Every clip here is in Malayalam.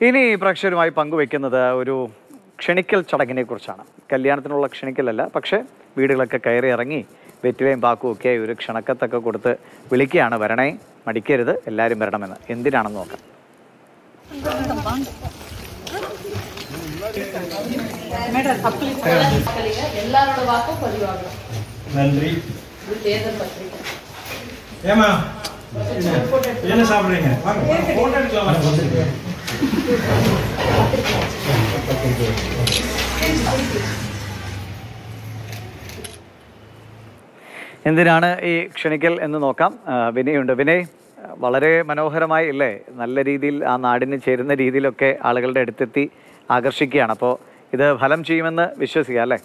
ഇനി പ്രേക്ഷകരുമായി പങ്കുവെക്കുന്നത് ഒരു ക്ഷണിക്കൽ ചടങ്ങിനെ കുറിച്ചാണ് കല്യാണത്തിനുള്ള ക്ഷണിക്കലല്ല പക്ഷേ വീടുകളൊക്കെ കയറി ഇറങ്ങി വെറ്റിലയും പാക്കും ഒക്കെ ഒരു ക്ഷണക്കത്തൊക്കെ കൊടുത്ത് വിളിക്കുകയാണ് വരണേ മടിക്കരുത് എല്ലാവരും വരണമെന്ന് എന്തിനാണെന്ന് നോക്കാം எல்லாரோட வாக்கும் பதிவாகணும் நன்றி இது தேர்தல் பத்திரிகை ஏமா என்ன சாப்பிடுறீங்க வாங்க போட்டோ எடுக்கலாம் வாங்க. എന്തിനാണ് ഈ ക്ഷണിക്കൽ എന്ന് നോക്കാം ആ, വിനയുണ്ട് വിനയ് ആ, വളരെ മനോഹരമായി അല്ലേ നല്ല രീതിയിൽ ആ നാടിന് ചേരുന്ന രീതിയിലൊക്കെ ആളുകളുടെ അടുത്തെത്തി ആകർഷിക്കുകയാണ് അപ്പോൾ ഇത് ഫലം ചെയ്യുമെന്ന് വിശ്വസിക്കാം അല്ലേ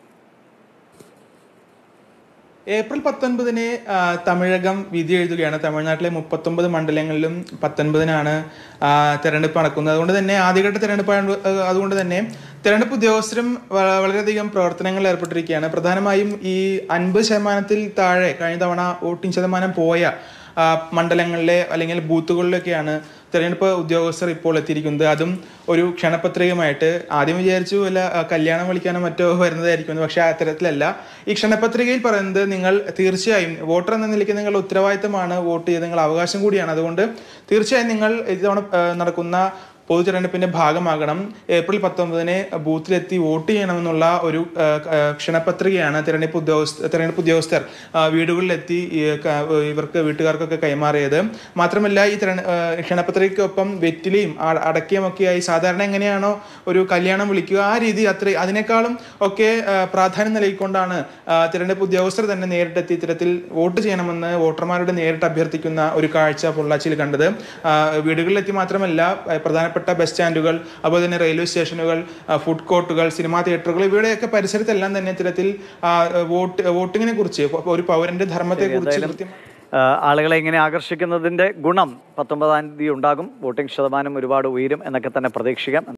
ഏപ്രിൽ പത്തൊൻപതിന് ആ, തമിഴകം വിധി എഴുതുകയാണ് തമിഴ്നാട്ടിലെ മുപ്പത്തൊമ്പത് മണ്ഡലങ്ങളിലും പത്തൊൻപതിനാണ് ആ, തെരഞ്ഞെടുപ്പ് നടക്കുന്നത് അതുകൊണ്ട് തന്നെ ആദ്യഘട്ട തെരഞ്ഞെടുപ്പ് ആയതുകൊണ്ട്- ആ, അതുകൊണ്ട് തന്നെ തെരഞ്ഞെടുപ്പ് ഉദ്യോഗസ്ഥരും വ- വളരെയധികം പ്രവർത്തനങ്ങളിൽ ഏർപ്പെട്ടിരിക്കുകയാണ് പ്രധാനമായും ഈ അൻപത് ശതമാനത്തിൽ താഴെ കഴിഞ്ഞ തവണ വോട്ടിംഗ് ശതമാനം പോയ ആ, മണ്ഡലങ്ങളിലെ അല്ലെങ്കിൽ ബൂത്തുകളിലൊക്കെയാണ് തെരഞ്ഞെടുപ്പ് ഉദ്യോഗസ്ഥർ ഇപ്പോൾ എത്തിയിരിക്കുന്നത് അതും ഒരു ക്ഷണപത്രികയുമായിട്ട് ആദ്യം വിചാരിച്ചു വല്ല ആ, കല്യാണം വിളിക്കാനോ മറ്റോ വരുന്നതായിരിക്കും പക്ഷേ അത്തരത്തിലല്ല ഈ ക്ഷണപത്രികയിൽ പറയുന്നത് നിങ്ങൾ തീർച്ചയായും വോട്ടർ എന്ന നിലയ്ക്ക് നിങ്ങളുടെ ഉത്തരവാദിത്തമാണ് വോട്ട് ചെയ്ത് നിങ്ങളുടെ അവകാശം കൂടിയാണ് അതുകൊണ്ട് തീർച്ചയായും നിങ്ങൾ ഇത്തവണ ആ, നടക്കുന്ന പൊതു തെരഞ്ഞെടുപ്പിന്റെ ഭാഗമാകണം ഏപ്രിൽ പത്തൊമ്പതിന് ബൂത്തിലെത്തി വോട്ട് ചെയ്യണമെന്നുള്ള ഒരു ആ, ആ, ക്ഷണപത്രികയാണ് തെരഞ്ഞെടുപ്പ് ഉദ്യോഗസ്ഥ തെരഞ്ഞെടുപ്പ് ഉദ്യോഗസ്ഥർ ആ, വീടുകളിലെത്തി ഈ, ക- ഇവർക്ക് വീട്ടുകാർക്കൊക്കെ കൈമാറിയത് മാത്രമല്ല ഈ തെരഞ്ഞ ആ, ക്ഷണപത്രികയ്ക്കൊപ്പം വെറ്റിലയും ആ- അടക്കയും ഒക്കെയായി സാധാരണ എങ്ങനെയാണോ ഒരു കല്യാണം വിളിക്കുക ആ രീതി അത്ര അതിനേക്കാളും ഒക്കെ ആ, പ്രാധാന്യം നൽകിക്കൊണ്ടാണ് ആ, തെരഞ്ഞെടുപ്പ് ഉദ്യോഗസ്ഥർ തന്നെ നേരിട്ടെത്തി ഇത്തരത്തിൽ വോട്ട് ചെയ്യണമെന്ന് വോട്ടർമാരോട് നേരിട്ട് അഭ്യർത്ഥിക്കുന്ന ഒരു കാഴ്ച പൊള്ളാച്ചിയിൽ കണ്ടത് ആ, വീടുകളിലെത്തി മാത്രമല്ല ആ, പ്രധാനപ്പെട്ട ബസ് സ്റ്റാൻഡുകൾ അതുപോലെ തന്നെ റെയിൽവേ സ്റ്റേഷനുകൾ ആ, ഫുഡ് കോർട്ടുകൾ സിനിമാ തിയേറ്ററുകൾ ഇവിടെയൊക്കെ പരിസരത്തെല്ലാം തന്നെ ഇത്തരത്തിൽ ആ, വോട്ട് വോട്ടിങ്ങിനെ കുറിച്ച് ഒരു പൗരന്റെ ധർമ്മത്തെ കുറിച്ച് എന്തായാലും കൃത്യമായി ആ, ആളുകളെ ഇങ്ങനെ ആകർഷിക്കുന്നതിന്റെ ഗുണം പത്തൊമ്പതാം തീയതി ഉണ്ടാകും വോട്ടിംഗ് ശതമാനം ഒരുപാട് ഉയരും എന്നൊക്കെ തന്നെ പ്രതീക്ഷിക്കാം